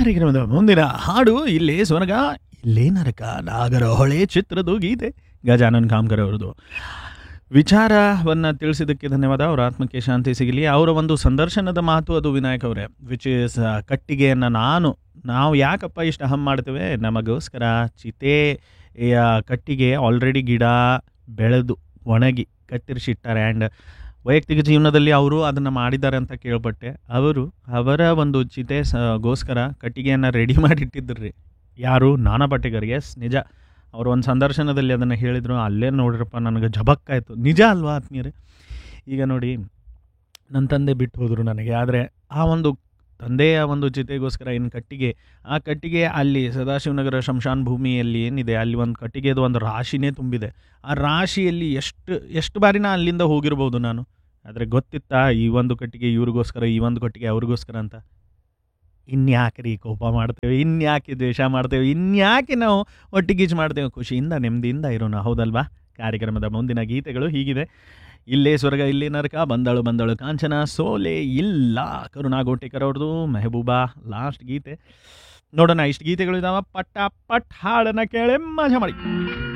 ಕಾರ್ಯಕ್ರಮದ ಮುಂದಿನ ಹಾಡು ಇಲ್ಲಿ ಸ್ವರ್ಗ ಇಲ್ಲೇ ನರಕ ನಾಗರ ಹೊಳೆ ಚಿತ್ರದ ಗೀತೆ ಗಜಾನನ್ ಕಾಮ್ಕರ್ ಅವರದು ವಿಚಾರವನ್ನು ತಿಳಿಸಿದ್ದಕ್ಕೆ ಧನ್ಯವಾದ ಅವರ ಆತ್ಮಕ್ಕೆ ಶಾಂತಿ ಸಿಗಲಿ ಅವರ ಒಂದು ಸಂದರ್ಶನದ ಮಾತು ಅದು ವಿನಾಯಕ್ ಅವರೇ ವಿಚ್ ಇಸ್ ಕಟ್ಟಿಗೆಯನ್ನು ನಾನು ನಾವು ಯಾಕಪ್ಪ ಇಷ್ಟು ಅಹಂ ಮಾಡ್ತೇವೆ ನಮಗೋಸ್ಕರ ಚಿತೆಯ ಕಟ್ಟಿಗೆ ಆಲ್ರೆಡಿ ಗಿಡ ಬೆಳೆದು ಒಣಗಿ ಕತ್ತರಿಸಿಟ್ಟಾರೆ ಆ್ಯಂಡ್ ವೈಯಕ್ತಿಕ ಜೀವನದಲ್ಲಿ ಅವರು ಅದನ್ನು ಮಾಡಿದ್ದಾರೆ ಅಂತ ಕೇಳ್ಪಟ್ಟೆ ಅವರು ಅವರ ಒಂದು ಚಿತೆ ಸ- ಗೋಸ್ಕರ ಕಟ್ಟಿಗೆಯನ್ನು ರೆಡಿ ಮಾಡಿಟ್ಟಿದ್ರು ರೀ ಯಾರು ನಾನಾ ಪಾಟೇಕರ್ ಎಸ್ ನಿಜ ಅವರು ಒಂದು ಸಂದರ್ಶನದಲ್ಲಿ ಅದನ್ನು ಹೇಳಿದರು ಅಲ್ಲೇ ನೋಡ್ರಪ್ಪ ನನಗೆ ಜಬಕ್ಕಾಯಿತು ನಿಜ ಅಲ್ವಾ ಆತ್ಮೀಯರೇ ಈಗ ನೋಡಿ ನನ್ನ ತಂದೆ ಬಿಟ್ಟು ಹೋದರು ನನಗೆ ಆದರೆ ಆ ಒಂದು ತಂದೆಯ ಒಂದು ಚಿತೆಗೋಸ್ಕರ ಏನು ಕಟ್ಟಿಗೆ ಆ ಕಟ್ಟಿಗೆ ಅಲ್ಲಿ ಸದಾಶಿವನಗರ ಶಂಶಾನ್ ಭೂಮಿಯಲ್ಲಿ ಏನಿದೆ ಅಲ್ಲಿ ಒಂದು ಕಟ್ಟಿಗೆದು ಒಂದು ರಾಶಿನೇ ತುಂಬಿದೆ ಆ ರಾಶಿಯಲ್ಲಿ ಎಷ್ಟು ಎಷ್ಟು ಬಾರಿ ನಾ ಅಲ್ಲಿಂದ ಹೋಗಿರ್ಬೋದು ನಾನು ಆದರೆ ಗೊತ್ತಿತ್ತಾ ಈ ಒಂದು ಕಟ್ಟಿಗೆ ಇವ್ರಿಗೋಸ್ಕರ ಈ ಒಂದು ಕಟ್ಟಿಗೆ ಅವ್ರಿಗೋಸ್ಕರ ಅಂತ ಇನ್ಯಾಕೆ ರೀ ಕೋಪ ಮಾಡ್ತೇವೆ ಇನ್ಯಾಕೆ ದ್ವೇಷ ಮಾಡ್ತೇವೆ ಇನ್ಯಾಕೆ ನಾವು ಒಟ್ಟಿಗೀಚು ಮಾಡ್ತೇವೆ ಖುಷಿಯಿಂದ ನೆಮ್ಮದಿಯಿಂದ ಇರೋಣ ಹೌದಲ್ವಾ ಕಾರ್ಯಕ್ರಮದ ಮುಂದಿನ ಗೀತೆಗಳು ಹೀಗಿದೆ ಇಲ್ಲೇ ಸ್ವರ್ಗ ಇಲ್ಲೇ ನರಕ ಬಂದಳು ಬಂದಳು ಕಾಂಚನ ಸೋಲೆ ಇಲ್ಲ ಕರುಣಾ ಗೋಟೇಕರ್ ಅವ್ರದ್ದು ಮೆಹಬೂಬಾ ಲಾಸ್ಟ್ ಗೀತೆ ನೋಡೋಣ ಇಷ್ಟು ಗೀತೆಗಳು ಇದಾವ ಪಟ್ಟ ಪಟ್ ಹಾಡನ್ನ ಕೇಳೆ ಮಜಾ ಮಾಡಿ